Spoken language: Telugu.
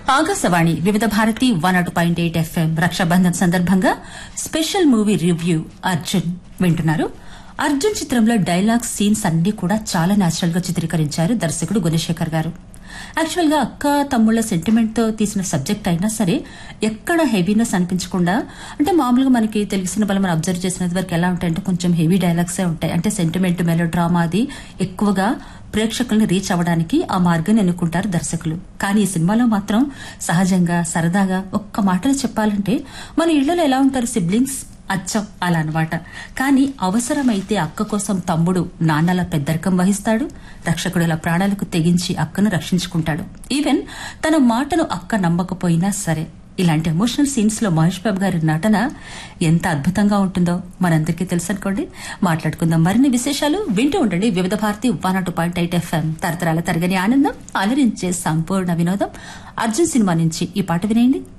Akashvani Vividh Bharati one nought point eight FM Raksha Bandhan సందర్భంగా స్పెషల్ మూవీ రివ్యూ అర్జున్ వింటున్నారు అర్జున్ చిత్రంలో డైలాగ్స్ సీన్స్ అన్ని కూడా చాలా న్యాచురల్ గా చిత్రీకరించారు దర్శకుడు గుణశేఖర్ గారు యాక్చువల్ గా అక్క తమ్ముళ్ల సెంటిమెంట్ తో తీసిన సబ్జెక్ట్ అయినా సరే ఎక్కడ హెవీనెస్ అనిపించకుండా అంటే మామూలుగా మనకి తెలిసిన బలం మనం అబ్జర్వ్ చేసినంత వరకు ఎలా ఉంటాయంటే కొంచెం హెవీ డైలాగ్సే ఉంటాయి అంటే సెంటిమెంట్ మెలో డ్రామా అది ఎక్కువగా ప్రేక్షకుల్ని రీచ్ అవ్వడానికి ఆ మార్గాన్ని ఎన్నుకుంటారు దర్శకులు కానీ ఈ సినిమాలో మాత్రం సహజంగా సరదాగా ఒక్క మాటలో చెప్పాలంటే మన ఇళ్లలో ఎలా ఉంటారు సిబ్లింగ్స్ అచ్చం అలా అనమాట కానీ అవసరమైతే అక్క కోసం తమ్ముడు నాన్నల పెద్దరికం వహిస్తాడు రక్షకుడు ఇలా ప్రాణాలకు తెగించి అక్కను రక్షించుకుంటాడు ఈవెన్ తన మాటను అక్క నమ్మకపోయినా సరే ఇలాంటి ఎమోషనల్ సీన్స్ లో మహేష్ బాబు గారి నటన ఎంత అద్భుతంగా ఉంటుందో మనందరికీ తెలుసు అనుకోండి మాట్లాడుకుందాం మరిన్ని విశేషాలు వింటూ ఉండండి Vividh Bharati one two point eight FM తరతరాల తరగని ఆనందం అలరించే సంపూర్ణ వినోదం అర్జున్ సినిమా నుంచి ఈ పాట వినేయండి